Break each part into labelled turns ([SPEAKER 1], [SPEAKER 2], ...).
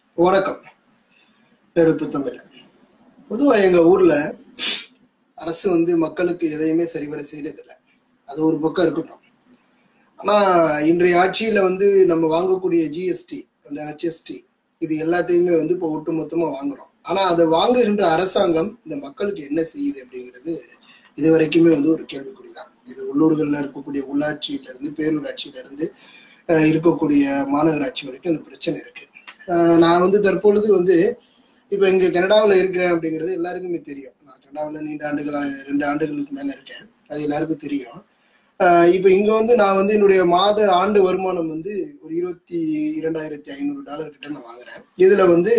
[SPEAKER 1] வணக்கம் நெருப்பு தமிழ் பொதுவாக எங்கள் ஊரில் அரசு வந்து மக்களுக்கு எதையுமே சரிவர செய்யறதில்லை அது ஒரு பக்கம் இருக்கட்டும் ஆனால் இன்றைய ஆட்சியில் வந்து நம்ம வாங்கக்கூடிய ஜிஎஸ்டி அந்த ஹெச்எஸ்டி இது எல்லாத்தையுமே வந்து இப்போ ஒட்டுமொத்தமாக வாங்குறோம் ஆனால் அதை வாங்குகின்ற அரசாங்கம் இந்த மக்களுக்கு என்ன செய்யுது அப்படிங்கிறது இது வரைக்குமே வந்து ஒரு கேள்விக்குறி தான் இது உள்ளூர்களில் இருக்கக்கூடிய உள்ளாட்சியிலேருந்து பேரூராட்சியிலேருந்து அஹ், இருக்கக்கூடிய மாநகராட்சி வரைக்கும் இந்த பிரச்சனை இருக்கு அஹ், நான் வந்து தற்பொழுது வந்து இப்போ இங்கே கனடாவில் இருக்கிறேன் அப்படிங்கிறது எல்லாருக்குமே தெரியும் நான் கனடாவில் நீண்ட ஆண்டுகளாக ரெண்டு ஆண்டுகளுக்கு மேலே இருக்கேன் அது எல்லாருக்கும் தெரியும் ஆஹ் இப்போ இங்க வந்து நான் வந்து என்னுடைய மாத ஆண்டு வருமானம் வந்து ஒரு இருபத்தி இரண்டாயிரத்தி ஐநூறு டாலர் கிட்ட நான் வாங்குறேன் இதுல வந்து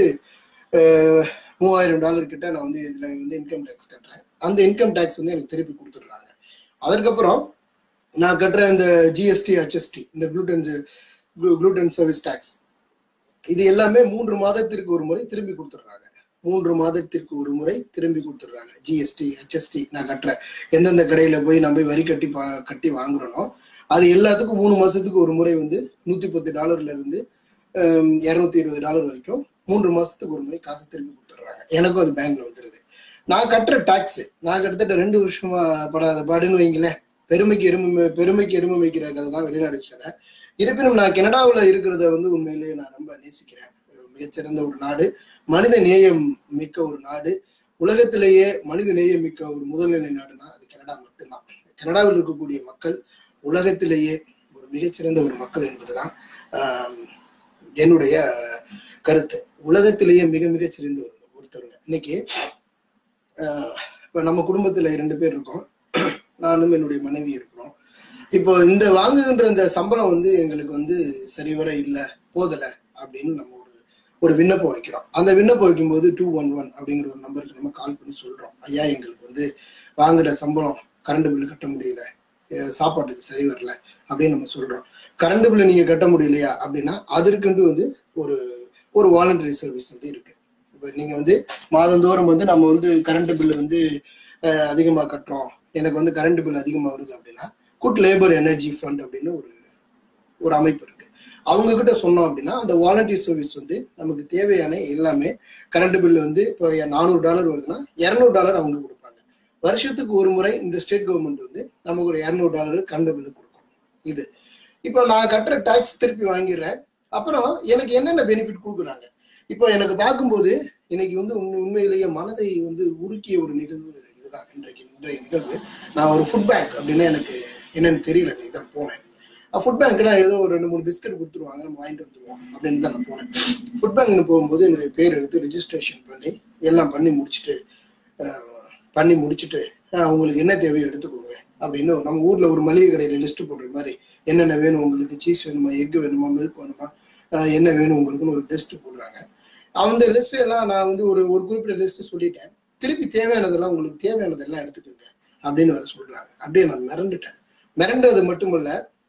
[SPEAKER 1] ஆஹ் மூவாயிரம் டாலர் கிட்ட நான் வந்து இதுல வந்து இன்கம் டேக்ஸ் கட்டுறேன் அந்த இன்கம் டேக்ஸ் வந்து எனக்கு திருப்பி கொடுத்துடுறாங்க அதற்கப்புறம் நான் கட்டுற இந்த ஜிஎஸ்டி ஹெச்எஸ்டி இந்த குளூட்டன் குளூட்டன் சர்வீஸ் டேக்ஸ் இது எல்லாமே மூன்று மாதத்திற்கு ஒரு முறை திரும்பி கொடுத்துட்றாங்க மூன்று மாதத்திற்கு ஒரு முறை திரும்பி கொடுத்துட்றாங்க ஜிஎஸ்டி ஹெச்எஸ்டி நான் கட்டுறேன் எந்தெந்த கடையில போய் நம்ம போய் வரி கட்டி பா கட்டி வாங்குறோனோ அது எல்லாத்துக்கும் மூணு மாசத்துக்கு ஒரு முறை வந்து நூத்தி பத்து டாலர்ல இருந்து இரநூத்தி இருபது டாலர் வரைக்கும் மூன்று மாசத்துக்கு ஒரு முறை காசு திருப்பி கொடுத்துட்றாங்க எனக்கும் அது பேங்க்ல வந்துருது நான் கட்டுற டாக்ஸ் நான் கிட்டத்தட்ட ரெண்டு வருஷமா படாத பாடுன்னு வைங்களேன் பெருமைக்கு எருமை பெருமைக்கு எருமை வைக்கிற கதை தான் வெளிநாடு கதை இருப்பினும் நான் கனடாவில் இருக்கிறத வந்து உண்மையிலேயே நான் ரொம்ப நேசிக்கிறேன் மிகச்சிறந்த ஒரு நாடு மனித நேயம் மிக்க ஒரு நாடு உலகத்திலேயே மனித நேயம் மிக்க ஒரு முதல்நிலை நாடுனா அது கனடா மட்டும்தான் கனடாவில் இருக்கக்கூடிய மக்கள் உலகத்திலேயே ஒரு மிகச்சிறந்த ஒரு மக்கள் என்பதுதான் ஆஹ், என்னுடைய கருத்து உலகத்திலேயே மிக மிகச் சிறந்த ஒரு ஒருத்தருங்க இன்னைக்கு ஆஹ், இப்ப நம்ம குடும்பத்துல இரண்டு பேர் இருக்கோம் நானும் என்னுடைய மனைவி இருக்கிறோம் இப்போ இந்த வாங்குகின்ற இந்த சம்பளம் வந்து எங்களுக்கு வந்து சரிவர இல்லை போதலை அப்படின்னு நம்ம ஒரு ஒரு விண்ணப்பம் வைக்கிறோம் அந்த விண்ணப்பம் வைக்கும்போது டூ ஒன் ஒன் அப்படிங்கிற ஒரு நம்பருக்கு நம்ம கால் பண்ணி சொல்றோம் ஐயா எங்களுக்கு வந்து வாங்குற சம்பளம் கரண்ட் பில்லு கட்ட முடியல அஹ் சாப்பாட்டுக்கு சரி வரல அப்படின்னு நம்ம சொல்றோம் கரண்ட் பில்லு நீங்க கட்ட முடியலையா அப்படின்னா அதற்குண்டு வந்து ஒரு ஒரு வாலண்டரி சர்வீஸ் வந்து இருக்கு இப்போ நீங்க வந்து மாதந்தோறும் வந்து நம்ம வந்து கரண்ட் பில்லு வந்து அஹ், அதிகமா கட்டுறோம் எனக்கு வந்து கரண்ட் பில் அதிகமா வருது அப்படின்னா குட் லேபர் எனர்ஜி ஃபண்ட் அப்படின்னு ஒரு ஒரு அமைப்பு இருக்கு அவங்க கிட்ட சொன்னோம் அப்படின்னா அந்த வாலண்டரி சர்வீஸ் வந்து நமக்கு தேவையான எல்லாமே கரண்ட் பில் வந்து இப்போ நானூறு டாலர் வருதுன்னா இரநூறு டாலர் அவங்க கொடுப்பாங்க வருஷத்துக்கு ஒரு முறை இந்த ஸ்டேட் கவர்மெண்ட் வந்து நமக்கு ஒரு இரநூறு டாலர் கரண்ட் பில் கொடுக்கும் இது இப்போ நான் கட்டுற டாக்ஸ் திருப்பி வாங்கிடுறேன் அப்புறம் எனக்கு என்னென்ன பெனிஃபிட் கொடுக்குறாங்க இப்போ எனக்கு பார்க்கும்போது இன்னைக்கு வந்து உண்மை உண்மையிலேயே மனதை வந்து உருக்கிய ஒரு நிகழ்வு இதுதான் இன்றைக்கு இன்றைய நிகழ்வு நான் ஒரு ஃபுட் பேங்க் அப்படின்னு எனக்கு என்னன்னு தெரியல இன்னைக்கு தான் போனேன் ஃபுட் பேங்க்னா ஏதோ ஒரு ரெண்டு மூணு பிஸ்கட் கொடுத்துருவாங்க நம்ம வாங்கிட்டு வந்துருவோம் அப்படின்னு தான் நான் போனேன் ஃபுட் பேங்க்னு போகும்போது என்னுடைய பேர் எடுத்து ரெஜிஸ்ட்ரேஷன் பண்ணி எல்லாம் பண்ணி முடிச்சுட்டு அஹ், பண்ணி முடிச்சுட்டு அஹ், உங்களுக்கு என்ன தேவையோ எடுத்துக்கோங்க அப்படின்னு நம்ம ஊர்ல ஒரு மளிகை கடையில லிஸ்ட் போடுற மாதிரி என்னென்ன வேணும் உங்களுக்கு சீஸ் வேணுமா எக் வேணுமா மில்க் வேணுமா அஹ், என்ன வேணும் உங்களுக்குன்னு ஒரு லிஸ்ட் போடுறாங்க அந்த லிஸ்ட் எல்லாம் நான் வந்து ஒரு ஒரு குறிப்பிட்ட லிஸ்ட் சொல்லிட்டேன் திருப்பி தேவையானதெல்லாம் உங்களுக்கு தேவையானதெல்லாம் எடுத்துக்கோங்க அப்படின்னு வர சொல்றாங்க அப்படியே நான் மிரண்டுட்டேன் மிரண்டது மட்டுமல்ல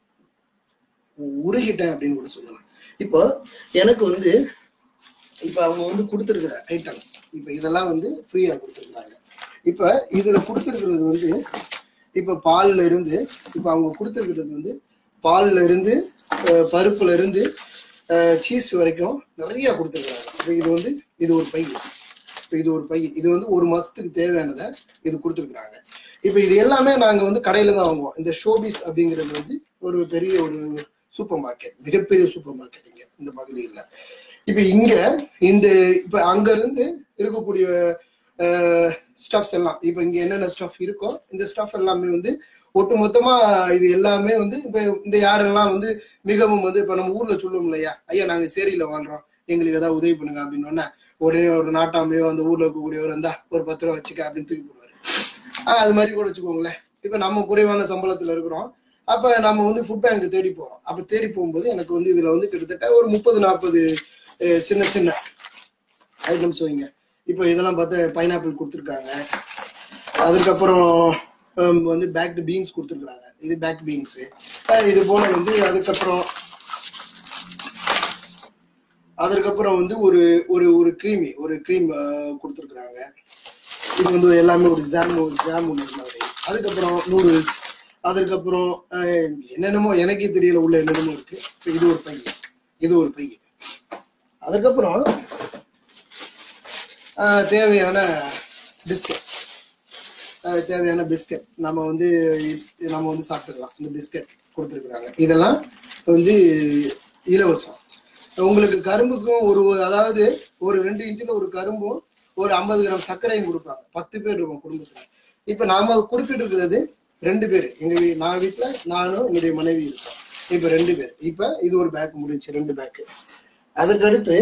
[SPEAKER 1] உருகிட்டேன் அப்படின்னு கூட சொல்லலாம் இப்போ எனக்கு வந்து இப்போ அவங்க வந்து கொடுத்துருக்குற ஐட்டம்ஸ் இப்போ இதெல்லாம் வந்து ஃப்ரீயாக கொடுத்துருக்குறாங்க இப்போ இதில் கொடுத்துருக்கிறது வந்து இப்போ பால்ல இருந்து இப்போ அவங்க கொடுத்துருக்கிறது வந்து பால்ல இருந்து அஹ், பருப்புல இருந்து சீஸ் வரைக்கும் நிறைய கொடுத்துருக்குறாங்க இப்போ இது வந்து இது ஒரு பை இப்போ இது ஒரு பை இது வந்து ஒரு மாசத்துக்கு தேவையானதை இது கொடுத்துருக்குறாங்க இப்போ இது எல்லாமே நாங்கள் வந்து கடையில தான் வாங்குவோம் இந்த ஷோபீஸ் அப்படிங்கிறது வந்து ஒரு பெரிய ஒரு சூப்பர் மார்க்கெட் மிகப்பெரிய சூப்பர் மார்க்கெட் இங்க இந்த பகுதியில் இப்போ இங்க இந்த இப்போ அங்க இருந்து இருக்கக்கூடிய ஸ்டஃப்ஸ் எல்லாம் இப்போ இங்க என்னென்ன ஸ்டஃப் இருக்கோ இந்த ஸ்டஃப் எல்லாமே வந்து ஒட்டு மொத்தமா இது எல்லாமே வந்து இப்போ இந்த யாரெல்லாம் வந்து மிகவும் வந்து இப்போ நம்ம ஊர்ல சொல்லுவோம் இல்லையா ஐயா நாங்க சேரியில வாழ்றோம் எங்களுக்கு ஏதாவது உதவி பண்ணுங்க அப்படின்னு உடனே உடனே ஒரு நாட்டாமையோ அந்த ஊர்ல இருக்கக்கூடியவர் இருந்தா ஒரு பத்து ரூபா வச்சுக்க அப்படின்னு தூக்கி போடுவாரு ஆஹ் அது மாதிரி கூட வச்சுக்கோங்களேன் இப்ப நம்ம குறைவான சம்பளத்துல இருக்கிறோம் அப்ப நம்ம வந்து ஃபுட் பேங்க் தேடி போறோம் அப்ப தேடி போகும்போது எனக்கு வந்து இதுல வந்து கிட்டத்தட்ட ஒரு முப்பது நாற்பது சின்ன சின்ன ஐட்டம்ஸ் வைங்க இப்போ இதெல்லாம் பார்த்தா பைனாப்பிள் கொடுத்துருக்காங்க அதுக்கப்புறம் ஹம், வந்து பேக்டு பீன்ஸ் கொடுத்துருக்குறாங்க இது பேக் பீன்ஸ் இது போல வந்து அதுக்கப்புறம் அதற்கப்புறம் வந்து ஒரு ஒரு ஒரு க்ரீமி ஒரு க்ரீம் கொடுத்துருக்குறாங்க இது வந்து எல்லாமே ஒரு ஜாம் ஜாம் ஒன்று மாதிரி அதுக்கப்புறம் நூடுல்ஸ் அதுக்கப்புறம் அஹ், என்னென்னமோ எனக்கே தெரியல உள்ள என்னென்னமோ இருக்கு இப்ப இது ஒரு பை இது ஒரு பை அதுக்கப்புறம் ஆஹ் தேவையான பிஸ்கெட்ஸ் தேவையான பிஸ்கெட் நம்ம வந்து இது நம்ம வந்து சாப்பிட்டுக்கலாம் இந்த பிஸ்கெட் கொடுத்துருக்குறாங்க இதெல்லாம் வந்து இலவசம் உங்களுக்கு கரும்புக்கும் ஒரு அதாவது ஒரு ரெண்டு இன்ச்சில் ஒரு கரும்பும் ஒரு ஐம்பது கிராம் சர்க்கரையும் கொடுப்பாங்க பத்து பேர் இருக்கும் குடும்பத்தில் இப்போ நாம குறிப்பிட்டு இருக்கிறது ரெண்டு பேர் எங்க வீ நான் வீட்டில் நானும் என்னுடைய மனைவி இருக்கோம் இப்போ ரெண்டு பேர் இப்போ இது ஒரு பேக் முடிஞ்சு ரெண்டு பேக்கு அதுக்கடுத்து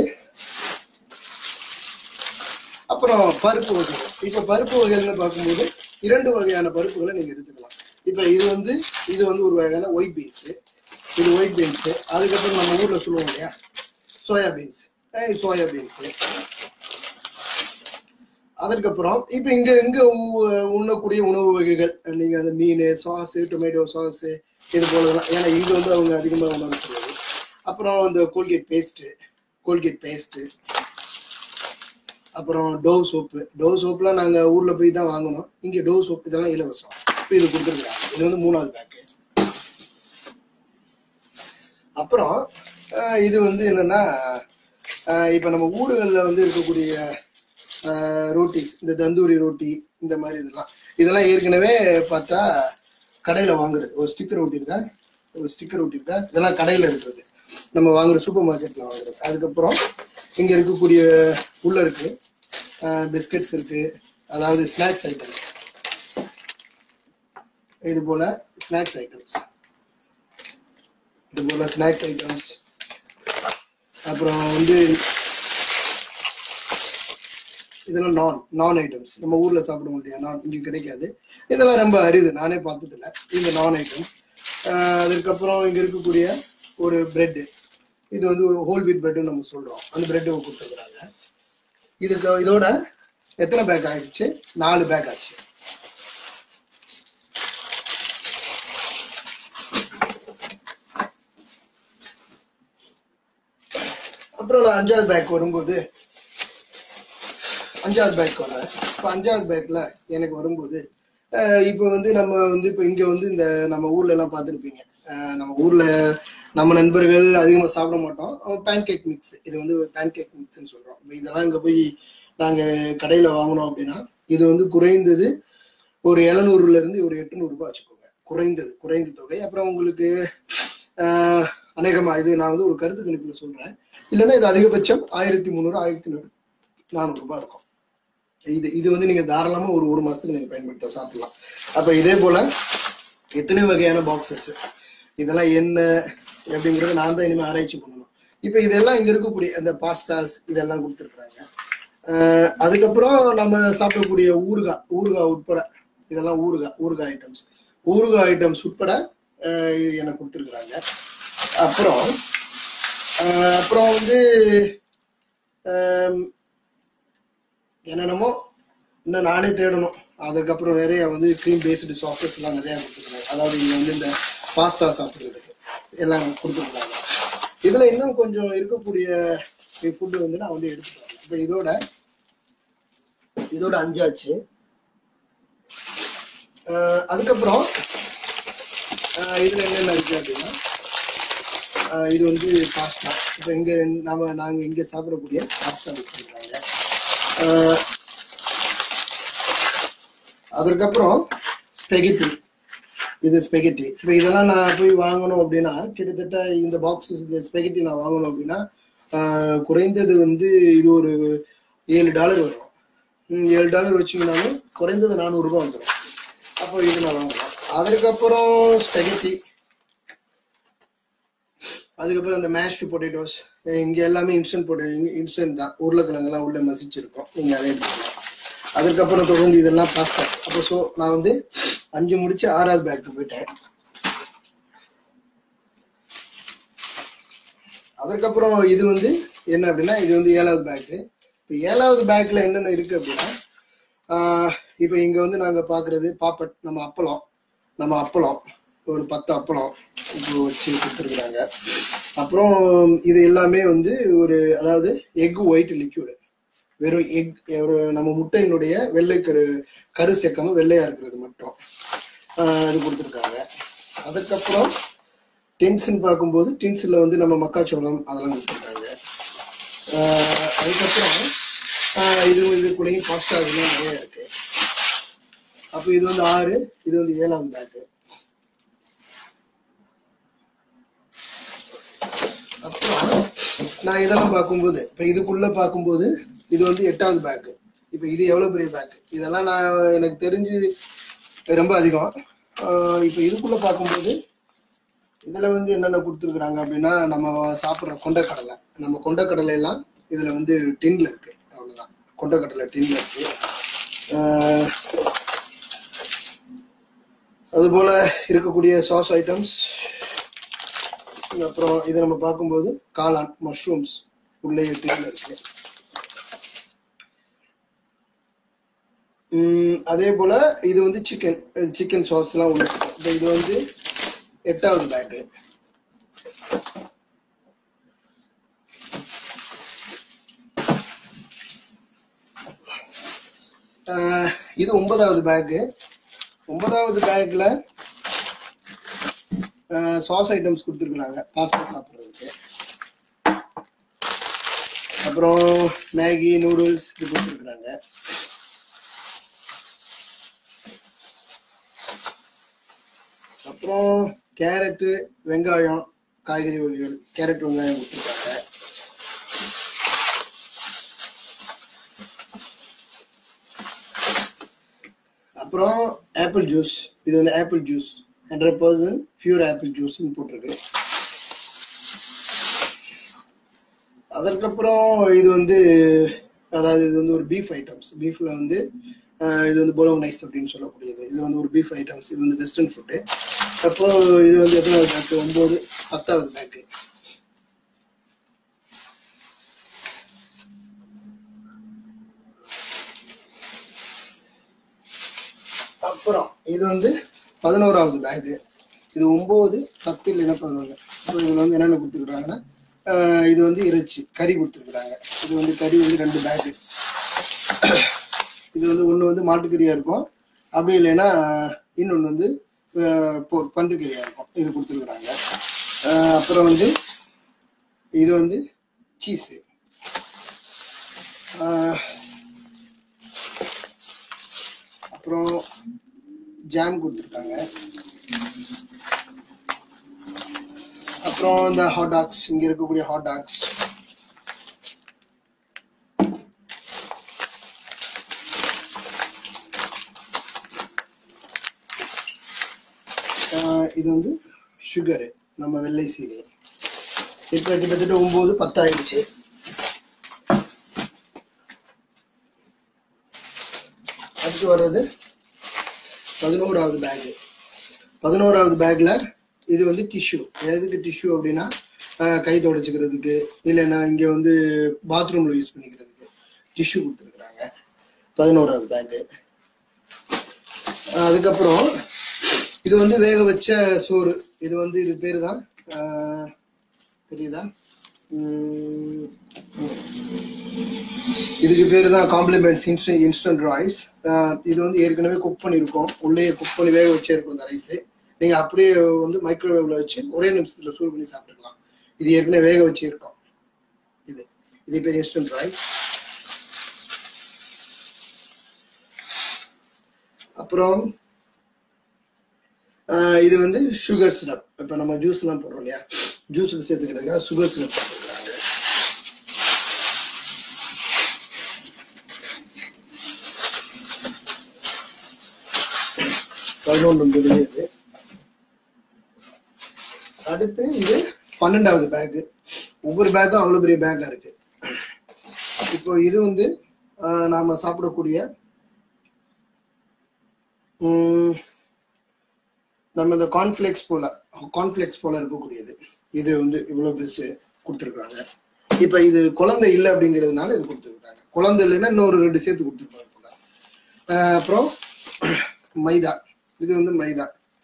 [SPEAKER 1] அப்புறம் பருப்பு வகைகள் இப்போ பருப்பு வகைகள்னு பார்க்கும்போது இரண்டு வகையான பருப்புகளை நீங்க எடுத்துக்கலாம் இப்போ இது வந்து இது வந்து ஒரு வகையான ஒயிட் பீன்ஸ் இது ஒயிட் பீன்ஸ் அதுக்கப்புறம் நம்ம ஊர்ல சொல்லுவோம் இல்லையா சோயா பீன்ஸ் சோயா பீன்ஸ் அதற்கப்புறம் இப்போ இங்க இங்க உ- உண்ணக்கூடிய உணவு வகைகள் நீங்க அந்த மீன் சாஸ் டொமேட்டோ சாஸ் இது போலலாம் ஏன்னா இங்க வந்து அவங்க அதிகமாக உணவு சொல்லுவாங்க அப்புறம் இந்த கோல்கேட் பேஸ்ட் கோல்கேட் பேஸ்ட் அப்புறம் டோவ் சோப்பு டோவ் சோப்புலாம் நாங்க ஊர்ல போய் தான் வாங்கணும் இங்க டோவ் சோப் இதெல்லாம் இலவசம் இப்போ இது கொடுத்துருக்காங்க இது வந்து மூணாவது பேக்கு அப்புறம் ஆஹ், இது வந்து என்னன்னா ஆஹ், இப்ப நம்ம ஊடுகளில் வந்து இருக்கக்கூடிய ரோட்டிஸ் இந்த தந்தூரி ரோட்டி இந்த மாதிரி இதெல்லாம் இதெல்லாம் ஏற்கனவே பார்த்தா கடையில வாங்குறது ஒரு ஸ்டிக்கர் ஒட்டியிருக்கா ஒரு ஸ்டிக்கர் ஒட்டியிருக்கா இதெல்லாம் கடையில இருக்கிறது நம்ம வாங்குற சூப்பர் மார்க்கெட்ல வாங்குறது அதுக்கப்புறம் இங்க இருக்கக்கூடிய உள்ள இருக்கு பிஸ்கட்ஸ் இருக்கு அதாவது ஸ்நாக்ஸ் ஐட்டம்ஸ் இது போல ஸ்நாக்ஸ் ஐட்டம்ஸ் இது போல ஸ்நாக்ஸ் ஐட்டம்ஸ் அப்புறம் வந்து இதெல்லாம் நான் நான் ஐட்டம்ஸ் நம்ம ஊர்ல சாப்பிடுவோம் இல்லையா நான் இங்க கிடைக்காது இதெல்லாம் ரொம்ப அரிது நானே பார்த்ததில்ல இந்த நான் ஐட்டம்ஸ் அதுக்கப்புறம் இங்க இருக்கக்கூடிய ஒரு பிரெட் இது வந்து ஒரு ஹோல் வீட் பிரெட்னு நம்ம சொல்றோம் அந்த பிரெட் கொடுத்துருக்குறாங்க இதுக்கு இதோட எத்தனை பேக் ஆயிடுச்சு நாலு பேக் ஆச்சு அப்புறம் நான் அஞ்சாவது பேக் வரும்போது அஞ்சாவது பேக் வரேன் இப்போ அஞ்சாவது பேக்ல எனக்கு வரும்போது அஹ் இப்போ வந்து நம்ம வந்து இப்போ இங்க வந்து இந்த நம்ம ஊர்ல எல்லாம் பார்த்துருப்பீங்க நம்ம ஊர்ல நம்ம நண்பர்கள் அதிகமா சாப்பிட மாட்டோம் பேன் கேக் மிக்ஸ் இது வந்து பேன் கேக் மிக்ஸ்ன்னு சொல்றோம் இப்போ இதெல்லாம் இங்க போய் நாங்க கடையில வாங்கினோம் அப்படின்னா இது வந்து குறைந்தது ஒரு எழுநூறுல இருந்து ஒரு எட்டுநூறு ரூபாய் வச்சுக்கோங்க குறைந்தது குறைந்த தொகை அப்புறம் உங்களுக்கு ஆஹ், அநேகமா இது நான் வந்து ஒரு கருத்து கணிப்புல சொல்றேன் இல்லைன்னா இது அதிகபட்சம் ஆயிரத்தி முந்நூறு ஆயிரத்தி நூறு நானூறு ரூபாய் இருக்கும் இது இது வந்து நீங்க தாராளமா ஒரு ஒரு மாசத்துக்கு நீங்க பயன்படுத்த சாப்பிடலாம் அப்ப இதே போல எத்தனை வகையான பாக்ஸஸ் இதெல்லாம் என்ன அப்படிங்கறத நான் தான் இனிமே ஆராய்ச்சி பண்ணணும் இப்ப இதெல்லாம் இங்க இருக்கக்கூடிய அந்த பாஸ்டாஸ் இதெல்லாம் கொடுத்துருக்காங்க அதுக்கப்புறம் நம்ம சாப்பிடக்கூடிய ஊறுகாய் ஊறுகாய் உட்பட இதெல்லாம் ஊறுகாய் ஊறுகாய் ஐட்டம்ஸ் ஊறுகாய் ஐட்டம்ஸ் உட்பட அஹ், இது எனக்கு கொடுத்துருக்குறாங்க அப்புறம் அஹ், அப்புறம் வந்து ஆம், என்னென்னமோ இன்னும் நானே தேடணும் அதுக்கப்புறம் நிறைய வந்து க்ரீம் பேஸ்டு சாஃப்ட்வேர்ஸ் எல்லாம் நிறைய கொடுத்துருக்காங்க அதாவது இங்க வந்து இந்த பாஸ்தா சாப்பிட்றதுக்கு எல்லாம் கொடுத்துருக்காங்க இதுல இன்னும் கொஞ்சம் இருக்கக்கூடிய ஃபுட்டு வந்து நான் வந்து எடுத்துக்கிறேன் இப்போ இதோட இதோட அஞ்சாச்சு அஹ் அதுக்கப்புறம் அஹ் இதுல என்னென்ன இருக்கு அப்படின்னா அஹ் இது வந்து பாஸ்தா இப்போ இங்க நாம நாங்க இங்க சாப்பிடக்கூடிய பாஸ்தா வச்சிருக்காங்க அஹ் அதற்கப்புறம் ஸ்பெகட்டி இது ஸ்பெகட்டி இப்போ இதெல்லாம் நான் போய் வாங்கணும் அப்படின்னா கிட்டத்தட்ட இந்த பாக்ஸ் ஸ்பெகட்டி நான் வாங்கணும் அப்படின்னா ஆஹ், குறைந்தது வந்து இது ஒரு ஏழு டாலர் வரும் ம், ஏழு டாலர் வச்சிங்கனாலும் குறைந்தது நானூறுரூபா வந்துடும் அப்போ இது நான் வாங்கலாம் அதற்கப்புறம் ஸ்பெகட்டி அதுக்கப்புறம் இந்த மேஷ்டு பொட்டேட்டோஸ் இங்க எல்லாமே இன்ஸ்டன்ட் பொட்டே இன்ஸ்டன்ட் தான் உருளைக்கிழங்கெல்லாம் உள்ள மசிச்சிருக்கோம் நீங்க அதை எடுத்துக்கலாம் அதுக்கப்புறம் தொடர்ந்து இதெல்லாம் பாஸ்தா அப்போ ஸோ நான் வந்து அஞ்சு முடிச்சு ஆறாவது பேக்கு போயிட்டேன் அதுக்கப்புறம் இது வந்து என்ன அப்படின்னா இது வந்து ஏழாவது பேக்கு இப்போ ஏழாவது பேக்கில் என்னென்ன இருக்கு அப்படின்னா ஆஹ் இப்போ இங்க வந்து நாங்க பாக்குறது பாப்பட் நம்ம அப்பளம் நம்ம அப்பளம் ஒரு பத்து அப்பளம் இப்போ வச்சு கொடுத்துருக்குறாங்க அப்புறம் இது எல்லாமே வந்து ஒரு அதாவது எக் ஒயிட் லிக்யூடு வெறும் எக் ஒரு நம்ம முட்டையினுடைய வெள்ளை கரு கரு சேர்க்காம வெள்ளையா இருக்கிறது மட்டும் ஆஹ் இது கொடுத்துருக்காங்க அதுக்கப்புறம் டின்ஸ்ன்னு பார்க்கும்போது டின்ஸில் வந்து நம்ம மக்காச்சோளம் அதெல்லாம் கொடுத்துருக்காங்க ஆஹ் அதுக்கப்புறம் ஆஹ் இது இதுக்குள்ளேயும் ஃபாஸ்ட் ஆகுதுலாம் நிறைய இருக்கு அப்போ இது வந்து ஆறு இது வந்து ஏழாம் பேக்கு அப்புறம் நான் இதெல்லாம் பார்க்கும்போது இப்போ இதுக்குள்ள பார்க்கும்போது இது வந்து எட்டாவது பேக்கு இப்போ இது எவ்வளோ பெரிய பேக்கு இதெல்லாம் நான் எனக்கு தெரிஞ்சு ரொம்ப அதிகம் ஆஹ் இப்போ இதுக்குள்ள பார்க்கும்போது இதில் வந்து என்னென்ன கொடுத்துருக்குறாங்க அப்படின்னா நம்ம சாப்பிட்ற கொண்டக்கடலை நம்ம கொண்டக்கடலை எல்லாம் இதில் வந்து டின்ல இருக்கு அவ்வளோதான் கொண்டக்கடலை டின்ல இருக்கு ஆஹ் அதுபோல் இருக்கக்கூடிய சாஸ் ஐட்டம்ஸ் அப்புறம் இதை நம்ம பார்க்கும்போது காளான் மஷ்ரூம்ஸ் உள்ளே டின்ல இருக்கு உம், அதே போல இது வந்து சிக்கன் சிக்கன் சாஸ்லாம் உள்ள இருக்கு இப்போ இது வந்து எட்டாவது பேக்கு இது ஒன்பதாவது பேக்கு ஒன்பதாவது பேக்ல சாஸ் ஐட்டம்ஸ் கொடுத்துருக்குறாங்க பாஸ்தா சாப்பிட்றதுக்கு அப்புறம் மேகி நூடுல்ஸ் இது கொடுத்துருக்குறாங்க அப்புறம் கேரட்டு வெங்காயம் காய்கறி வகைகள் கேரட் வெங்காயம் கொடுத்துருக்காங்க அப்புறம் ஆப்பிள் ஜூஸ் இது வந்து apple juice hundred percent pure apple ஜூஸ்னு போட்டிருக்கு அதற்கப்புறம் இது வந்து அதாவது இது வந்து ஒரு பீஃப் ஐட்டம்ஸ் பீஃப்ல வந்து ஆஹ், இது வந்து போலோ நைஸ் அப்படின்னு சொல்லக்கூடியது இது வந்து ஒரு பீஃப் ஐட்டம்ஸ் இது வந்து வெஸ்டர்ன் ஃபுட்டு அப்போ இது வந்து எத்தனாவது பேக்கு ஒன்பது பத்தாவது பேக்கு அப்புறம் இது வந்து பதினோராவது பேக்கு இது ஒம்பது பத்து இல்லைன்னா பதினொன்று இப்போ இதில் வந்து என்னென்ன கொடுத்துருக்குறாங்கன்னா ஆஹ், இது வந்து இறைச்சி கறி கொடுத்துருக்குறாங்க இது வந்து கறி வந்து ரெண்டு பேக்கு இது வந்து ஒன்று வந்து மாட்டுக்கறியாக இருக்கும் அப்படி இல்லைன்னா இன்னொன்று வந்து ஆஹ், பொ- பன்றிக்கறியாக இருக்கும் இது கொடுத்துருக்குறாங்க ஆஹ், அப்புறம் வந்து இது வந்து சீஸு அப்புறம் ஜாம் கொடுத்துருக்காங்க அப்புறம் இந்த ஹாட் டாக்ஸ் இங்க இருக்கக்கூடிய ஹாட் டாக்ஸ் இது வந்து சுகரு நம்ம வெள்ளை சீனி இப்போ கிட்டத்தட்ட ஒம்பது பத்தாயிடுச்சு அடுத்து வர்றது பதினோராவது பேகு பதினோராவது பேக்ல இது வந்து டிஷ்யூ எதுக்கு டிஷ்யூ அப்படின்னா ஆஹ், கை துடைச்சிக்கிறதுக்கு இல்லைன்னா இங்கே வந்து பாத்ரூமில் யூஸ் பண்ணிக்கிறதுக்கு டிஷ்யூ கொடுத்துருக்குறாங்க பதினோராவது பேக்கு அதுக்கப்புறம் இது வந்து வேக வச்ச சோறு இது வந்து இது பேர் தான் ஆஹ், தெரியுதா உம், இதுக்கு பேர் தான் காம்ப்ளிமெண்ட்ஸ் இன்ஸ்டன்ட் இன்ஸ்டன்ட் ரைஸ் இது வந்து ஏற்கனவே குக் பண்ணியிருக்கோம் உள்ளே குக் பண்ணி வேக வச்சே இருக்கும் இந்த ரைஸ் நீங்கள் அப்படியே வந்து மைக்ரோவேவ்ல வச்சு ஒரே நிமிஷத்தில் சூடு பண்ணி சாப்பிட்டுக்கலாம் இது ஏற்கனவே வேக வச்சே இருக்கும் இது இது பேர் இன்ஸ்டன்ட் ரைஸ் அப்புறம் ஆஹ் இது வந்து சுகர் சிரப் இப்போ நம்ம ஜூஸ்லாம் போடுறோம் இல்லையா ஜூஸுக்கு சேர்த்துக்கிறதுக்காக சுகர் சிரப் போட்டுருக்காங்க பதினொன்று இது அடுத்து இது பன்னெண்டாவது பேக்கு ஒவ்வொரு பேக்கும் அவ்வளோ பெரிய பேக்காக இருக்கு இப்போ இது வந்து ஆஹ், நாம சாப்பிடக்கூடிய உம், நம்ம இந்த கார்ன்ஃப்ளேக்ஸ் போல கார்ன்ஃப்ளேக்ஸ் போல இருக்கக்கூடியது இது வந்து இவ்வளோ பெருசு கொடுத்துருக்குறாங்க இப்போ இது குழந்தை இல்லை அப்படிங்கிறதுனால இது கொடுத்துருக்காங்க குழந்தை இல்லைன்னா இன்னொரு ரெண்டு சேர்த்து கொடுத்துருப்பாங்க போல ஆஹ், அப்புறம் மைதா இது வந்து மைதா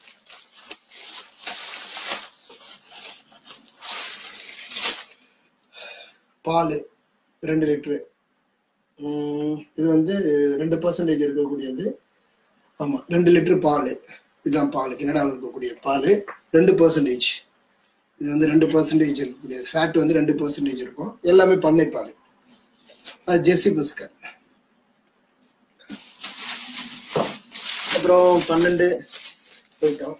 [SPEAKER 1] பால் ரெண்டு லிட்ரு இது வந்து ரெண்டு பர்சன்டேஜ் இருக்கக்கூடியது ஆமாம் ரெண்டு லிட்டர் பால் இதுதான் பால் கனடாவில் இருக்கக்கூடிய பால் ரெண்டு பர்சன்டேஜ் இது வந்து ரெண்டு பர்சன்டேஜ் இருக்கக்கூடியது ஃபேட் வந்து ரெண்டு பர்சன்டேஜ் இருக்கும் எல்லாமே பண்ணை பால் அது ஜெர்சி பிஸ்கட் அப்புறம் பன்னெண்டு போயிட்டோம்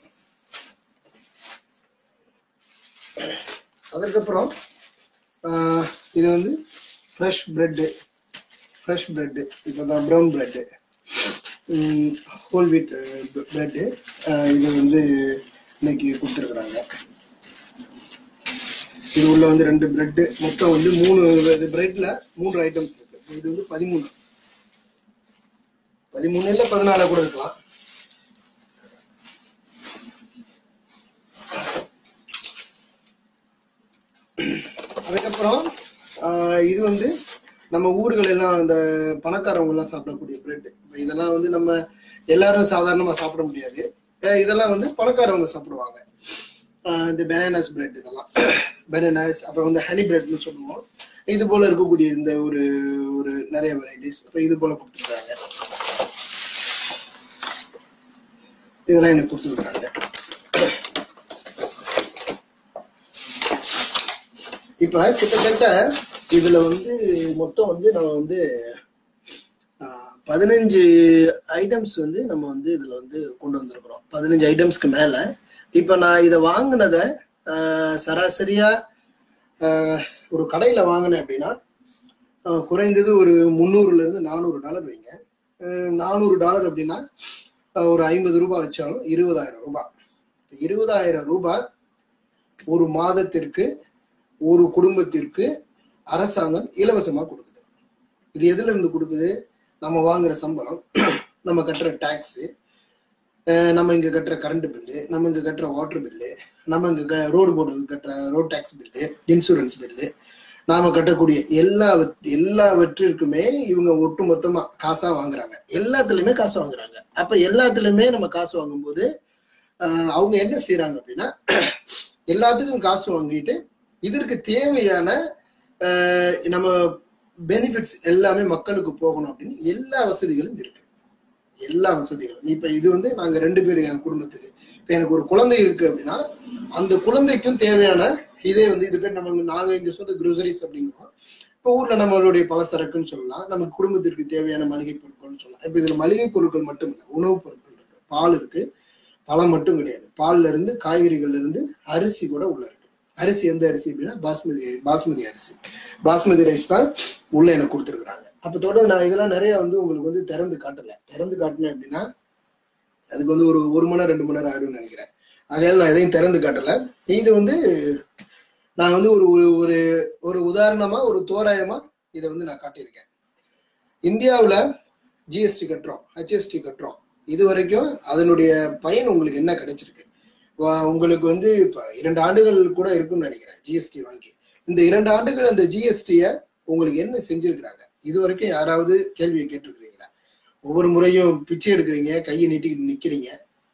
[SPEAKER 1] அதுக்கப்புறம் ஆஹ், இது வந்து ஃப்ரெஷ் பிரெட்டு ஃப்ரெஷ் பிரெட்டு இப்போ தான் brown bread whole wheat bread இது வந்து இன்னைக்கு கொடுத்துருக்குறாங்க இது உள்ள வந்து ரெண்டு பிரெட்டு மொத்தம் வந்து மூணு இது பிரெட்ல மூன்று ஐட்டம்ஸ் இருக்கு இது வந்து பதிமூணு பதிமூணு இல்லை பதினாலு கூட இருக்கலாம் அதுக்கப்புறம் ஆஹ், இது வந்து நம்ம ஊர்கள் எல்லாம் இந்த பணக்காரவங்க எல்லாம் சாப்பிடக்கூடிய பிரெட் இப்போ இதெல்லாம் வந்து நம்ம எல்லாரும் சாதாரணமா சாப்பிட முடியாது அஹ் இதெல்லாம் வந்து பணக்காரவங்க சாப்பிடுவாங்க ஆஹ் இந்த பெனானாஸ் பிரெட் இதெல்லாம் பெனானாஸ் அப்புறம் வந்து ஹனி பிரெட்னு சொல்லுவோம் இது போல இருக்கக்கூடிய இந்த ஒரு ஒரு நிறைய வெரைட்டிஸ் அப்புறம் இது போல கொடுத்துருக்காங்க இதெல்லாம் எனக்கு கொடுத்துருக்காங்க இப்ப கிட்டத்தட்ட இதுல வந்து மொத்தம் வந்து நம்ம வந்து ஆஹ், பதினஞ்சு ஐட்டம்ஸ் வந்து நம்ம வந்து இதுல வந்து கொண்டு வந்திருக்கிறோம் பதினஞ்சு ஐட்டம்ஸ்க்கு மேல இப்ப நான் இதை வாங்கினத சராசரியா ஆஹ், ஒரு கடையில வாங்கினேன் அப்படின்னா ஆஹ், குறைந்தது ஒரு முந்நூறுல இருந்து நானூறு டாலர் வைங்க ஆஹ், நானூறு டாலர் அப்படின்னா ஆஹ், ஒரு ஐம்பது ரூபாய் வச்சாலும் இருபதாயிரம் ரூபாய் இருபதாயிரம் ரூபாய் ஒரு மாதத்திற்கு ஒரு குடும்பத்திற்கு அரசாங்கம் இலவசமா கொடுக்குது இது எதுல இருந்து கொடுக்குது நம்ம வாங்குற சம்பளம் நம்ம கட்டுற டாக்ஸ் நம்ம இங்க கட்டுற கரண்ட் பில்லு நம்ம இங்க கட்டுற வாட்டர் பில்லு நம்ம இங்க ரோடு போடுறது கட்டுற road tax bill insurance bill நாம கட்டக்கூடிய எல்லா எல்லாவற்றிற்குமே இவங்க ஒட்டு மொத்தமா காசா வாங்குறாங்க எல்லாத்துலயுமே காசு வாங்குறாங்க அப்ப எல்லாத்துலயுமே நம்ம காசு வாங்கும்போது ஆஹ், அவங்க என்ன செய்யறாங்க அப்படின்னா எல்லாத்துக்கும் காசு வாங்கிட்டு இதற்கு தேவையான ஆஹ், நம்ம பெனிஃபிட்ஸ் எல்லாமே மக்களுக்கு போகணும் அப்படின்னு எல்லா வசதிகளும் இருக்கு எல்லா வசதிகளும் இப்ப இது வந்து நாங்க ரெண்டு பேர் என் குடும்பத்துக்கு இப்ப எனக்கு ஒரு குழந்தை இருக்கு அப்படின்னா அந்த குழந்தைக்கும் தேவையான இதே வந்து இது பேர் நம்ம நாங்க இங்க சொல்ற groceries அப்படிங்கிறோம் இப்ப ஊர்ல நம்மளுடைய பலசரக்குன்னு சொல்லலாம் நம்ம குடும்பத்திற்கு தேவையான மளிகை பொருட்கள்னு சொல்லலாம் இப்ப இதுல மளிகை பொருட்கள் மட்டும் இல்லை உணவுப் பொருட்கள் இருக்கு பால் இருக்கு பழம் மட்டும் கிடையாது பால்ல இருந்து காய்கறிகள்ல இருந்து அரிசி கூட உள்ள இருக்கு அரிசி எந்த அரிசி அப்படின்னா பாஸ்மதி பாஸ்மதி அரிசி பாஸ்மதி ரைஸ் தான் உள்ள எனக்கு கொடுத்துருக்குறாங்க அப்ப தொடர்ந்து நான் இதெல்லாம் நிறைய வந்து உங்களுக்கு வந்து திறந்து காட்டல திறந்து காட்டினேன் அப்படின்னா அதுக்கு வந்து ஒரு ஒரு மணி நேரம் ரெண்டு மணி நேரம் ஆயிடும்னு நினைக்கிறேன் அதனால நான் எதையும் திறந்து காட்டல இது வந்து நான் வந்து ஒரு ஒரு- ஒரு ஒரு உதாரணமா ஒரு தோராயமா இதை வந்து நான் காட்டியிருக்கேன் இந்தியாவுல ஜிஎஸ்டி கட்டுறோம் ஹெச்எஸ்டி கட்டுறோம் இது வரைக்கும் அதனுடைய பயன் உங்களுக்கு என்ன கிடைச்சிருக்கு வா- உங்களுக்கு வந்து இப்ப இரண்டு ஆண்டுகள் கூட இருக்கும்னு நினைக்கிறேன் ஜிஎஸ்டி வாங்கி இந்த இரண்டு ஆண்டுகள் அந்த ஜிஎஸ்டிய உங்களுக்கு என்ன செஞ்சிருக்கிறாங்க இது வரைக்கும் யாராவது கேள்வியை கேட்டிருக்கிறீங்களா ஒவ்வொரு முறையும் பிச்சை எடுக்கிறீங்க கையை நீட்டிக்கிட்டு நிக்கிறீங்க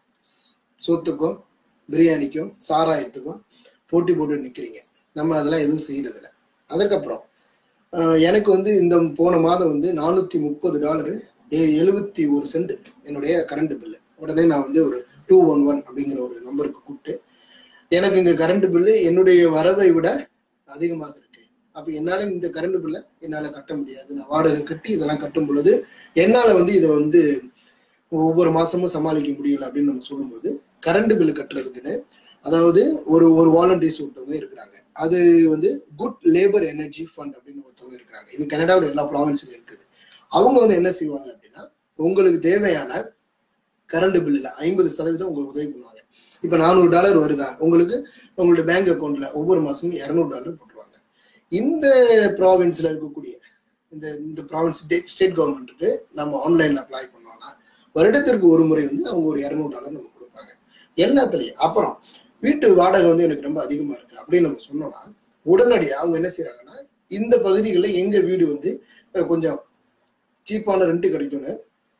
[SPEAKER 1] சொத்துக்கும் பிரியாணிக்கும் சாராயத்துக்கும் போட்டி போட்டு நிக்கிறீங்க நம்ம அதெல்லாம் எதுவும் செய்யறது இல்ல அதுக்கப்புறம் ஆஹ், எனக்கு வந்து இந்த போன மாதம் வந்து நானூத்தி முப்பது டாலரு எழுபத்தி ஒரு சென்ட் என்னுடைய கரண்ட் பில்லு உடனே நான் வந்து ஒரு டூ ஒன் ஒன் அப்படிங்கிற ஒரு நம்பருக்கு கூப்பிட்டு எனக்கு இங்க கரண்ட் பில்லு என்னுடைய வரவை விட அதிகமாக இருக்கு அப்ப என்னால இந்த கரண்ட் பில்லை என்னால கட்ட முடியாது நான் வாடகை கட்டி இதெல்லாம் கட்டும் பொழுது என்னால வந்து இதை வந்து ஒவ்வொரு மாசமும் சமாளிக்க முடியல அப்படின்னு நம்ம சொல்லும்போது கரண்ட் பில் கட்டுறதுக்குன்னு அதாவது ஒரு ஒரு வாலண்டியர்ஸ் ஒருத்தவங்க இருக்கிறாங்க அது வந்து குட் லேபர் எனர்ஜி ஃபண்ட் அப்படின்னு ஒருத்தவங்க இருக்கிறாங்க இது கனடாவோட எல்லா ப்ராவின்ஸ்லயும் இருக்குது அவங்க வந்து என்ன செய்வாங்க அப்படின்னா உங்களுக்கு தேவையான கரண்ட் பில்லுல ஐம்பது சதவீதம் உங்களுக்கு உதவி பண்ணுவாங்க இப்ப நானூறு டாலர் வருதா உங்களுக்கு உங்களுடைய பேங்க் அக்கௌண்ட்ல ஒவ்வொரு மாசமும் இரநூறு டாலர் போட்டுருவாங்க இந்த ப்ராவின்ஸ்ல இருக்கக்கூடிய இந்த இந்த ப்ராவின்ஸ் ஸ்டேட் கவர்மெண்ட்டுக்கு நம்ம ஆன்லைன்ல அப்ளை பண்ணோம்னா வருடத்திற்கு ஒரு முறை வந்து அவங்க ஒரு இரநூறு டாலர் நம்ம கொடுப்பாங்க எல்லாத்துலயும் அப்புறம் வீட்டு வாடகை வந்து எனக்கு ரொம்ப அதிகமா இருக்கு அப்படின்னு நம்ம சொன்னோம்னா உடனடியாக அவங்க என்ன செய்யறாங்கன்னா இந்த பகுதிகளில் எங்க வீடு வந்து அஹ், கொஞ்சம் சீப்பான ரெண்ட் கிடைக்கும்னு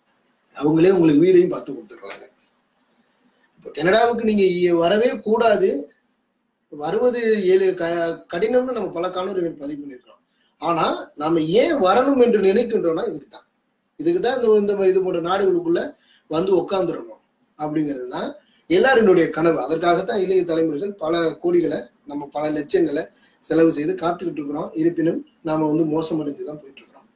[SPEAKER 1] அவங்களே உங்களுக்கு வீடையும் பார்த்து கொடுத்துருக்காங்க இப்போ கனடாவுக்கு நீங்க இ- வரவே கூடாது வருவது ஏழு க கடினம்னு நம்ம பல காணொலிகள் பதிவு பண்ணியிருக்கோம் ஆனா நாம ஏன் வரணும் என்று நினைக்கின்றோம்னா இதுக்கு தான் இதுக்கு தான் இந்த இந்த மாதிரி இது போன்ற நாடுகளுக்குள்ள வந்து உட்காந்துடணும் அப்படிங்கிறது தான் எல்லாருடைய கனவு அதற்காகத்தான் இளைய தலைமுறைகள் பல கோடிகளை நம்ம பல லட்சங்களை செலவு செய்து காத்துக்கிட்டு இருக்கிறோம் இருப்பினும் நாம வந்து மோசமடைந்து தான் போயிட்டு இருக்கிறோம்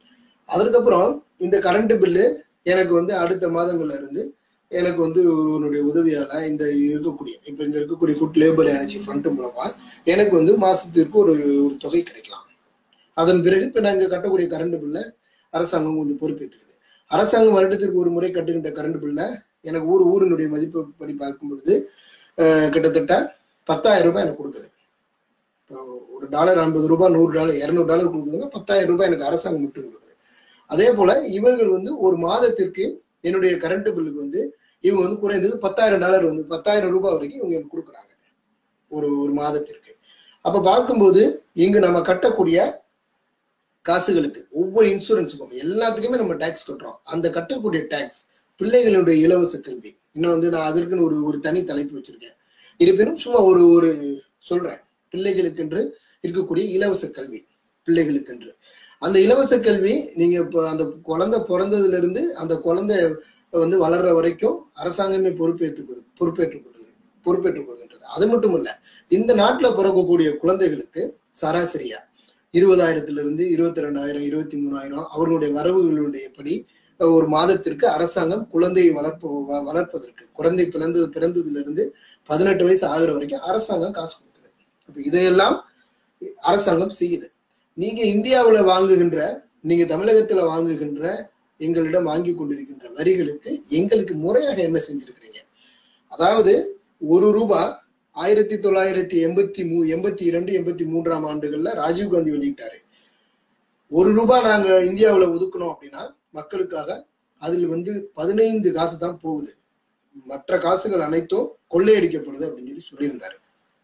[SPEAKER 1] அதற்கப்புறம் இந்த கரண்ட் பில்லு எனக்கு வந்து அடுத்த மாதங்கள்ல இருந்து எனக்கு வந்து உன்னுடைய உதவியால இந்த இருக்கக்கூடிய இப்ப இங்க இருக்கக்கூடிய ஃபுட் லேபர் எனர்ஜி ஃபண்ட் மூலமா எனக்கு வந்து மாசத்திற்கு ஒரு ஒரு தொகை கிடைக்கலாம் அதன் பிறகு இப்ப நாங்க கட்டக்கூடிய கரண்ட் பில்ல அரசாங்கம் கொஞ்சம் பொறுப்பேற்றுக்குது அரசாங்கம் வருடத்திற்கு ஒரு முறை கட்டுகின்ற கரண்ட் பில்ல எனக்கு ஊர் ஊரினுடைய மதிப்பு படி பார்க்கும் பொழுது அஹ், கிட்டத்தட்ட பத்தாயிரம் ரூபாய் எனக்கு கொடுக்குது இப்போ ஒரு டாலர் ஐம்பது ரூபாய் நூறு டாலர் இரநூறு டாலர் கொடுக்குதுன்னா பத்தாயிரம் ரூபாய் எனக்கு அரசாங்கம் மட்டும் கொடுக்குது அதே போல இவர்கள் வந்து ஒரு மாதத்திற்கு என்னுடைய கரண்ட் பில்லுக்கு வந்து இவங்க வந்து குறைந்தது பத்தாயிரம் டாலர் வந்து பத்தாயிரம் ரூபாய் வரைக்கும் இவங்க எனக்கு கொடுக்குறாங்க ஒரு ஒரு மாதத்திற்கு அப்ப பார்க்கும்போது இங்கு நம்ம கட்டக்கூடிய காசுகளுக்கு ஒவ்வொரு இன்சூரன்ஸுக்கும் எல்லாத்துக்குமே நம்ம டாக்ஸ் கட்டுறோம் அந்த கட்டக்கூடிய டாக்ஸ் பிள்ளைகளுடைய இலவச கல்வி இன்னும் வந்து நான் அதற்குன்னு ஒரு ஒரு தனி தலைப்பு வச்சிருக்கேன் இருப்பினும் சும்மா ஒரு ஒரு சொல்றேன் பிள்ளைகளுக்கென்று இருக்கக்கூடிய இலவச கல்வி பிள்ளைகளுக்கென்று அந்த இலவச கல்வி நீங்க இப்போ அந்த குழந்தை பிறந்ததுல இருந்து அந்த குழந்தை வந்து வளர்ற வரைக்கும் அரசாங்கமே பொறுப்பேற்று பொறுப்பேற்றுக் கொள்கிறது பொறுப்பேற்றுக் கொள்கின்றது அது மட்டும் இல்ல இந்த நாட்டுல பிறக்கக்கூடிய குழந்தைகளுக்கு சராசரியா இருபதாயிரத்துல இருந்து இருபத்தி ரெண்டாயிரம் இருபத்தி மூணாயிரம் அவர்களுடைய வரவுகளுடைய படி ஒரு மாதத்திற்கு அரசாங்கம் குழந்தையை வளர்ப்பு வ- வளர்ப்பதற்கு குழந்தை பிறந்து பிறந்ததுல இருந்து பதினெட்டு வயசு ஆகுற வரைக்கும் அரசாங்கம் காசு கொடுக்குது அப்ப இதையெல்லாம் அரசாங்கம் செய்யுது நீங்க இந்தியாவுல வாங்குகின்ற நீங்க தமிழகத்துல வாங்குகின்ற எங்களிடம் வாங்கி கொண்டிருக்கின்ற வரிகளுக்கு எங்களுக்கு முறையாக என்ன செஞ்சிருக்கிறீங்க அதாவது ஒரு ரூபாய் ஆயிரத்தி தொள்ளாயிரத்தி எண்பத்தி மூ எண்பத்தி இரண்டு எண்பத்தி மூன்றாம் ஆண்டுகள்ல ராஜீவ் காந்தி வெளியிட்டாரு ஒரு ரூபாய் நாங்க இந்தியாவுல ஒதுக்கணும் அப்படின்னா மக்களுக்காக அதில் வந்து பதினைந்து காசு தான் போகுது மற்ற காசுகள் அனைத்தும் கொள்ளையடிக்கப்படுது அப்படின்னு சொல்லி சொல்லியிருந்தாரு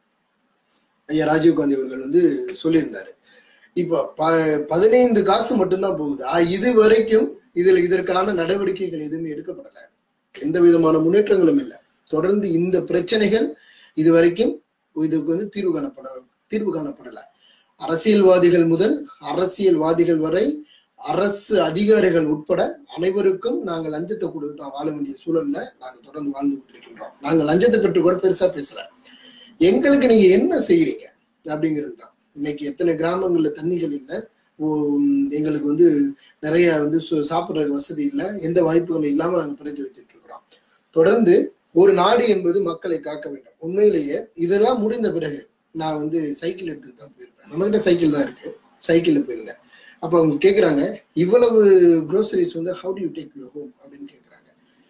[SPEAKER 1] ஐயா ராஜீவ் காந்தி அவர்கள் வந்து சொல்லியிருந்தாரு இப்போ ப பதினைந்து காசு மட்டும்தான் போகுது ஆ, இது வரைக்கும் இதுல இதற்கான நடவடிக்கைகள் எதுவுமே எடுக்கப்படல எந்த விதமான முன்னேற்றங்களும் இல்லை தொடர்ந்து இந்த பிரச்சனைகள் இது வரைக்கும் இதுக்கு வந்து தீர்வு காணப்பட தீர்வு காணப்படல அரசியல்வாதிகள் முதல் அரசியல்வாதிகள் வரை அரசு அதிகாரிகள் உட்பட அனைவருக்கும் நாங்கள் லஞ்சத்தை கொடுத்து தான் வாழ வேண்டிய சூழல்ல நாங்க தொடர்ந்து வாழ்ந்து கொண்டிருக்கின்றோம் நாங்க லஞ்சத்தை பற்றி கூட பெருசா பேசல எங்களுக்கு நீங்க என்ன செய்யறீங்க அப்படிங்கிறது தான் இன்னைக்கு எத்தனை கிராமங்கள்ல தண்ணிகள் இல்லை எங்களுக்கு வந்து நிறைய வந்து சு- சாப்பிடுறதுக்கு வசதி இல்லை எந்த வாய்ப்புகளும் இல்லாம நாங்க பிரித்து வச்சுட்டு இருக்கிறோம் தொடர்ந்து ஒரு நாடு என்பது மக்களை காக்க வேண்டும் உண்மையிலேயே இதெல்லாம் முடிந்த பிறகு நான் வந்து சைக்கிள் எடுத்துட்டு தான் போயிருப்பேன் நம்மகிட்ட சைக்கிள் தான் இருக்கு சைக்கிள்ல போயிருந்தேன் அப்ப அவங்க கேக்குறாங்க இவ்வளவு க்ரோசரிஸ் வந்து how do you take you home அப்படின்னு கேக்குறாங்க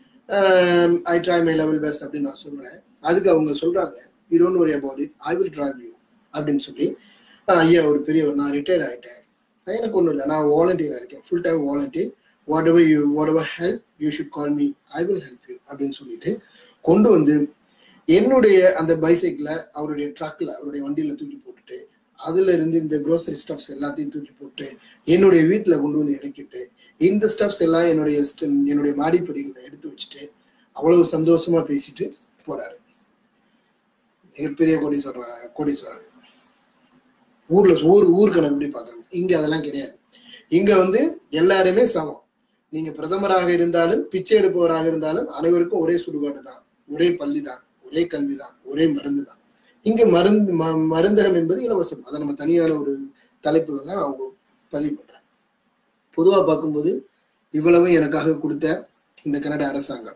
[SPEAKER 1] I try my level best அப்படின்னு நான் சொல்றேன் அதுக்கு அவங்க சொல்றாங்க you don't worry about it I will drive you அப்படின்னு சொல்லி "ஆஹ் ஐயா ஒரு பெரியவர் நான் ரிட்டையர்ட் ஆயிட்டேன் "நான் எனக்கு ஒன்றும் இல்லை நான் வாலண்டியராக இருக்கேன் full time volunteer whatever you whatever help you should call me I will help you அப்படின்னு சொல்லிட்டு கொண்டு வந்து என்னுடைய அந்த பைசைக்கிளை அவருடைய ட்ரக்ல அவருடைய வண்டியில தூக்கி போட்டுட்டு அதுல இருந்து இந்த க்ரோசரி ஸ்டப்ஸ் எல்லாத்தையும் தூக்கி போட்டு என்னுடைய வீட்டுல கொண்டு வந்து இறக்கிட்டு இந்த ஸ்டப்ஸ் எல்லாம் என்னுடைய st- என்னுடைய மாடிப்படிகளை எடுத்து வச்சுட்டு அவ்வளவு சந்தோஷமா பேசிட்டு போறாரு மிகப்பெரிய கோடீஸ்வரன் கோடீஸ்வரன் ஊர்ல ஊர் ஊர் கணக்கு எப்படி பாக்குறாங்க இங்க அதெல்லாம் கிடையாது இங்க வந்து எல்லாருமே சமம் நீங்க பிரதமராக இருந்தாலும் பிச்சை எடுப்பவராக இருந்தாலும் அனைவருக்கும் ஒரே சுடுகாடு தான் ஒரே பள்ளி தான் ஒரே கல்வி தான் ஒரே மருந்து தான் இங்க மருந்து ம- மருந்தகம் என்பது இலவசம் அதை நம்ம தனியான ஒரு தலைப்புகள் தான் அவங்க பதிவு பண்றேன் பொதுவா பார்க்கும்போது இவ்வளவு எனக்காக கொடுத்த இந்த கனடா அரசாங்கம்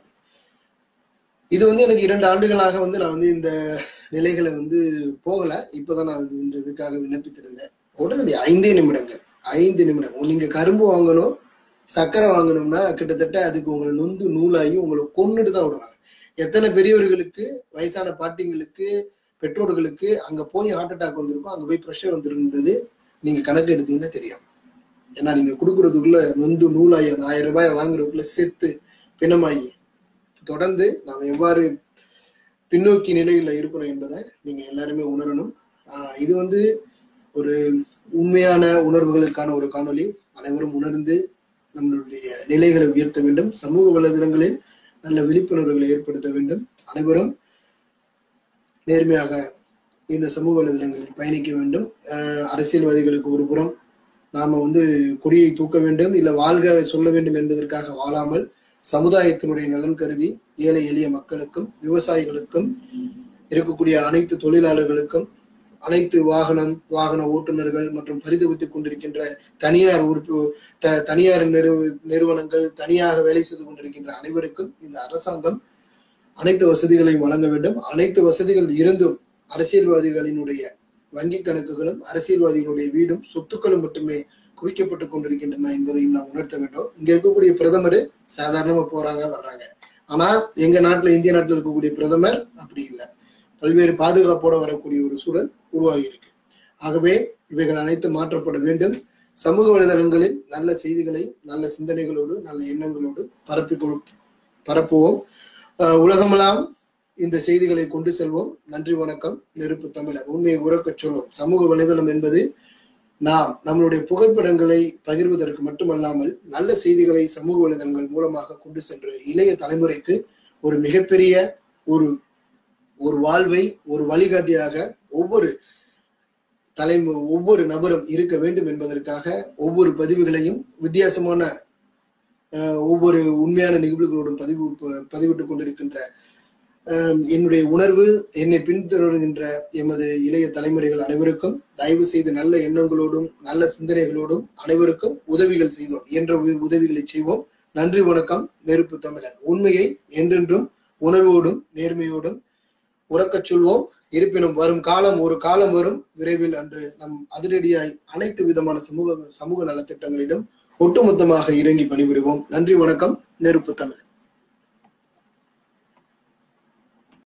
[SPEAKER 1] இது வந்து எனக்கு இரண்டு ஆண்டுகளாக வந்து நான் வந்து இந்த நிலைகளை வந்து போகல இப்பதான் நான் வந்து இந்த இதுக்காக விண்ணப்பித்திருந்தேன் உடனடி ஐந்தே நிமிடங்கள் ஐந்து நிமிடம் நீங்க கரும்பு வாங்கணும் சர்க்கரை வாங்கணும்னா கிட்டத்தட்ட அதுக்கு உங்களை நொந்து நூலாகி உங்களை கொன்னுட்டு தான் விடுவாங்க எத்தனை பெரியவர்களுக்கு வயசான பாட்டிங்களுக்கு பெற்றோர்களுக்கு அங்க போய் ஹார்ட் அட்டாக் வந்திருக்கும் அங்க போய் ப்ரெஷர் வந்திருக்குன்றது நீங்க கணக்கு எடுத்தீங்கன்னா தெரியும் ஏன்னா நீங்க கொடுக்கறதுக்குள்ள நொந்து நூலாகி அந்த ஆயிரம் ரூபாய் வாங்குறதுக்குள்ள செத்து பிணமாகி தொடர்ந்து நாம் எவ்வாறு பின்னோக்கி நிலையில இருக்கிறோம் என்பதை நீங்க எல்லாருமே உணரணும் ஆஹ் இது வந்து ஒரு உண்மையான உணர்வுகளுக்கான ஒரு காணொளி அனைவரும் உணர்ந்து நம்மளுடைய நிலைகளை உயர்த்த வேண்டும் சமூக வலைதளங்களில் நல்ல விழிப்புணர்வுகளை ஏற்படுத்த வேண்டும் அனைவரும் நேர்மையாக இந்த சமூக வலைதளங்களில் பயணிக்க வேண்டும் ஆஹ் அரசியல்வாதிகளுக்கு ஒரு புறம் நாம வந்து கொடியை தூக்க வேண்டும் இல்ல வாழ்க சொல்ல வேண்டும் என்பதற்காக வாழாமல் சமுதாயத்தினுடைய நலன் கருதி ஏழை எளிய மக்களுக்கும் விவசாயிகளுக்கும் இருக்கக்கூடிய அனைத்து தொழிலாளர்களுக்கும் அனைத்து வாகனம் வாகன ஓட்டுநர்கள் மற்றும் பரிதவித்துக் கொண்டிருக்கின்ற தனியார் உறுப்பு த தனியார் நிறுவ நிறுவனங்கள் தனியாக வேலை செய்து கொண்டிருக்கின்ற அனைவருக்கும் இந்த அரசாங்கம் அனைத்து வசதிகளையும் வழங்க வேண்டும் அனைத்து வசதிகள் இருந்தும் அரசியல்வாதிகளினுடைய வங்கி கணக்குகளும் அரசியல்வாதிகளுடைய வீடும் சொத்துக்களும் மட்டுமே குவிக்கப்பட்டு கொண்டிருக்கின்றன என்பதையும் நாம் உணர்த்த வேண்டும் இங்க இருக்கக்கூடிய பிரதமர் சாதாரணமா போறாங்க வர்றாங்க ஆனா எங்க நாட்டுல இந்திய நாட்டுல இருக்கக்கூடிய பிரதமர் அப்படி இல்லை பல்வேறு பாதுகாப்போட வரக்கூடிய ஒரு சூழல் உருவாகி இருக்கு ஆகவே இவைகள் அனைத்து மாற்றப்பட வேண்டும் சமூக வலைதளங்களில் நல்ல செய்திகளை நல்ல சிந்தனைகளோடு நல்ல எண்ணங்களோடு பரப்பி கொ- பரப்புவோம் அஹ் உலகமெல்லாம் இந்த செய்திகளை கொண்டு செல்வோம் நன்றி வணக்கம் நெருப்பு தமிழன் உண்மையை உறக்கச் சொல்வோம் சமூக வலைதளம் என்பது நாம் நம்மளுடைய புகைப்படங்களை பகிர்வதற்கு மட்டுமல்லாமல் நல்ல செய்திகளை சமூக வலைதளங்கள் மூலமாக கொண்டு சென்று இளைய தலைமுறைக்கு ஒரு மிகப்பெரிய ஒரு ஒரு வாழ்வை ஒரு வழிகாட்டியாக ஒவ்வொரு தலைமு ஒவ்வொரு நபரும் இருக்க வேண்டும் என்பதற்காக ஒவ்வொரு பதிவுகளையும் வித்தியாசமான அஹ், ஒவ்வொரு உண்மையான நிகழ்வுகளோடும் பதிவு ப- பதிவிட்டுக் கொண்டிருக்கின்ற அஹ், என்னுடைய உணர்வு என்னை பின்தொடர்கின்ற எமது இளைய தலைமுறைகள் அனைவருக்கும் தயவு செய்து நல்ல எண்ணங்களோடும் நல்ல சிந்தனைகளோடும் அனைவருக்கும் உதவிகள் செய்தோம் என்ற உ- உதவிகளை செய்வோம் நன்றி வணக்கம் நெருப்பு தமிழன் உண்மையை என்றென்றும் உணர்வோடும் நேர்மையோடும் உறக்கச் சொல்வோம் இருப்பினும் வரும் காலம் ஒரு காலம் வரும் விரைவில் அன்று நம் அதிரடியாய் அனைத்து விதமான சமூக சமூக நலத்திட்டங்களிலும் ஒட்டுமொத்தமாக இறங்கி பணிபுரிவோம் நன்றி வணக்கம் நெருப்பு தமிழ்